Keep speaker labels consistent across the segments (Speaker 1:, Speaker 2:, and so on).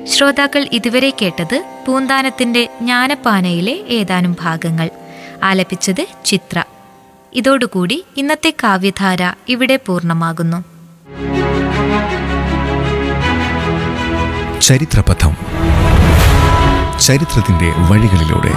Speaker 1: ശ്രോതാക്കൾ ഇതുവരെ കേട്ടത് പൂന്താനത്തിന്റെ ജ്ഞാനപ്പാനയിലെ ഏതാനും ഭാഗങ്ങൾ ആലപിച്ചത് ചിത്ര ഇതോടുകൂടി ഇന്നത്തെ കാവ്യധാര ഇവിടെ പൂർണ്ണമാകുന്നു
Speaker 2: ചരിത്രപഥം ചരിത്രത്തിന്റെ വഴികളിലൂടെ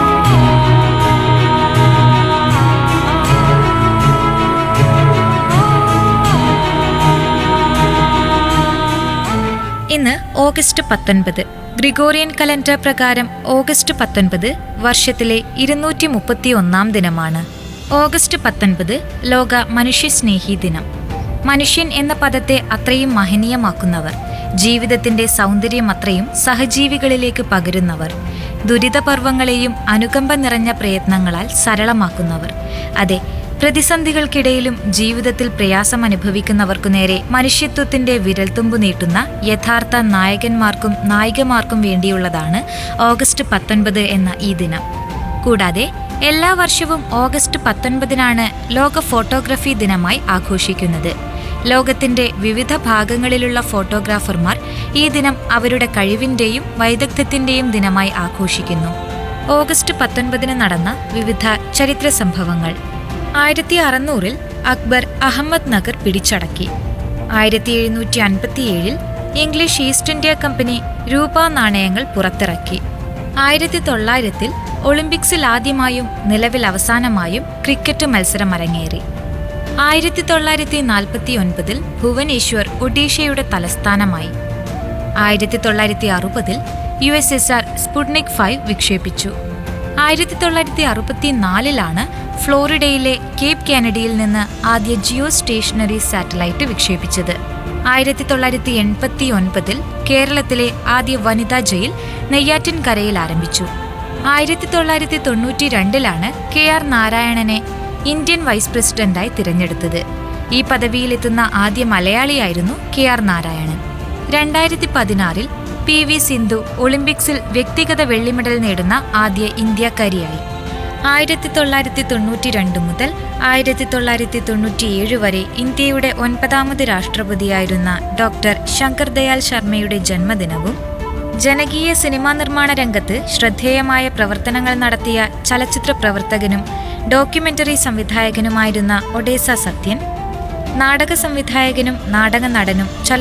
Speaker 1: ഇന്ന് ഓഗസ്റ്റ് പത്തൊൻപത് ഗ്രിഗോറിയൻ കലണ്ടർ പ്രകാരം ഓഗസ്റ്റ് പത്തൊൻപത് വർഷത്തിലെ ഇരുന്നൂറ്റി മുപ്പത്തി ഒന്നാം ദിനമാണ് ഓഗസ്റ്റ് പത്തൊൻപത് ലോക മനുഷ്യസ്നേഹി ദിനം മനുഷ്യൻ എന്ന പദത്തെ അത്രയും മഹനീയമാക്കുന്നവർ ജീവിതത്തിന്റെ സൗന്ദര്യം അത്രയും സഹജീവികളിലേക്ക് പകരുന്നവർ ദുരിതപർവങ്ങളെയും അനുകമ്പ നിറഞ്ഞ പ്രയത്നങ്ങളാൽ സരളമാക്കുന്നവർ അതെ പ്രതിസന്ധികൾക്കിടയിലും ജീവിതത്തിൽ പ്രയാസം അനുഭവിക്കുന്നവർക്കു നേരെ മനുഷ്യത്വത്തിന്റെ വിരൽത്തുമ്പു നീട്ടുന്ന യഥാർത്ഥ നായകന്മാർക്കും നായികമാർക്കും വേണ്ടിയുള്ളതാണ് ഓഗസ്റ്റ് പത്തൊൻപത് എന്ന ഈ ദിനം കൂടാതെ എല്ലാ വർഷവും ഓഗസ്റ്റ് പത്തൊൻപതിനാണ് ലോക ഫോട്ടോഗ്രഫി ദിനമായി ആഘോഷിക്കുന്നത് ലോകത്തിന്റെ വിവിധ ഭാഗങ്ങളിലുള്ള ഫോട്ടോഗ്രാഫർമാർ ഈ ദിനം അവരുടെ കഴിവിന്റെയും വൈദഗ്ധ്യത്തിന്റെയും ദിനമായി ആഘോഷിക്കുന്നു ഓഗസ്റ്റ് പത്തൊൻപതിന് നടന്ന വിവിധ ചരിത്ര സംഭവങ്ങൾ ആയിരത്തി അറുന്നൂറിൽ അക്ബർ അഹമ്മദ് നഗർ പിടിച്ചടക്കി ആയിരത്തി എഴുന്നൂറ്റി അൻപത്തിയേഴിൽ ഇംഗ്ലീഷ് ഈസ്റ്റ് ഇന്ത്യ കമ്പനി രൂപ നാണയങ്ങൾ പുറത്തിറക്കി ആയിരത്തി തൊള്ളായിരത്തിൽ ഒളിമ്പിക്സിൽ ആദ്യമായും നിലവിൽ അവസാനമായും ക്രിക്കറ്റ് മത്സരം അരങ്ങേറി ആയിരത്തി തൊള്ളായിരത്തി നാൽപ്പത്തി ഒൻപതിൽ ഭുവനേശ്വർ ഒഡീഷയുടെ തലസ്ഥാനമായി ആയിരത്തി തൊള്ളായിരത്തി അറുപതിൽ U S S R Sputnik five വിക്ഷേപിച്ചു ആയിരത്തി തൊള്ളായിരത്തി അറുപത്തിനാലിലാണ് ഫ്ലോറിഡയിലെ കേപ്പ് കാനഡിയിൽ നിന്ന് ആദ്യ ജിയോ സ്റ്റേഷനറി സാറ്റലൈറ്റ് വിക്ഷേപിച്ചത് ആയിരത്തി തൊള്ളായിരത്തി എൺപത്തി ഒൻപതിൽ കേരളത്തിലെ ആദ്യ വനിതാ ജയിൽ നെയ്യാറ്റിൻകരയിൽ ആരംഭിച്ചു ആയിരത്തി തൊള്ളായിരത്തി തൊണ്ണൂറ്റി രണ്ടിലാണ് കെ ആർ നാരായണനെ ഇന്ത്യൻ വൈസ് പ്രസിഡന്റായി തിരഞ്ഞെടുത്തത് ഈ പദവിയിലെത്തുന്ന ആദ്യ മലയാളിയായിരുന്നു കെ ആർ നാരായണൻ രണ്ടായിരത്തി പതിനാറിൽ പി വി സിന്ധു ഒളിമ്പിക്സിൽ വ്യക്തിഗത വെള്ളി മെഡൽ നേടുന്ന ആദ്യ ഇന്ത്യക്കാരിയായി ആയിരത്തി തൊള്ളായിരത്തി തൊണ്ണൂറ്റി രണ്ട് മുതൽ ആയിരത്തി തൊള്ളായിരത്തി തൊണ്ണൂറ്റിയേഴ് വരെ ഇന്ത്യയുടെ ഒൻപതാമത് രാഷ്ട്രപതിയായിരുന്ന ഡോക്ടർ ശങ്കർ ദയാൽ ശർമ്മയുടെ ജന്മദിനവും ജനകീയ സിനിമാ നിർമ്മാണ രംഗത്ത് ശ്രദ്ധേയമായ പ്രവർത്തനങ്ങൾ നടത്തിയ ചലച്ചിത്ര പ്രവർത്തകനും ഡോക്യുമെന്ററി സംവിധായകനുമായിരുന്ന ഒഡേസ സത്യൻ നാടക സംവിധായകനും നാടക നടനും ചല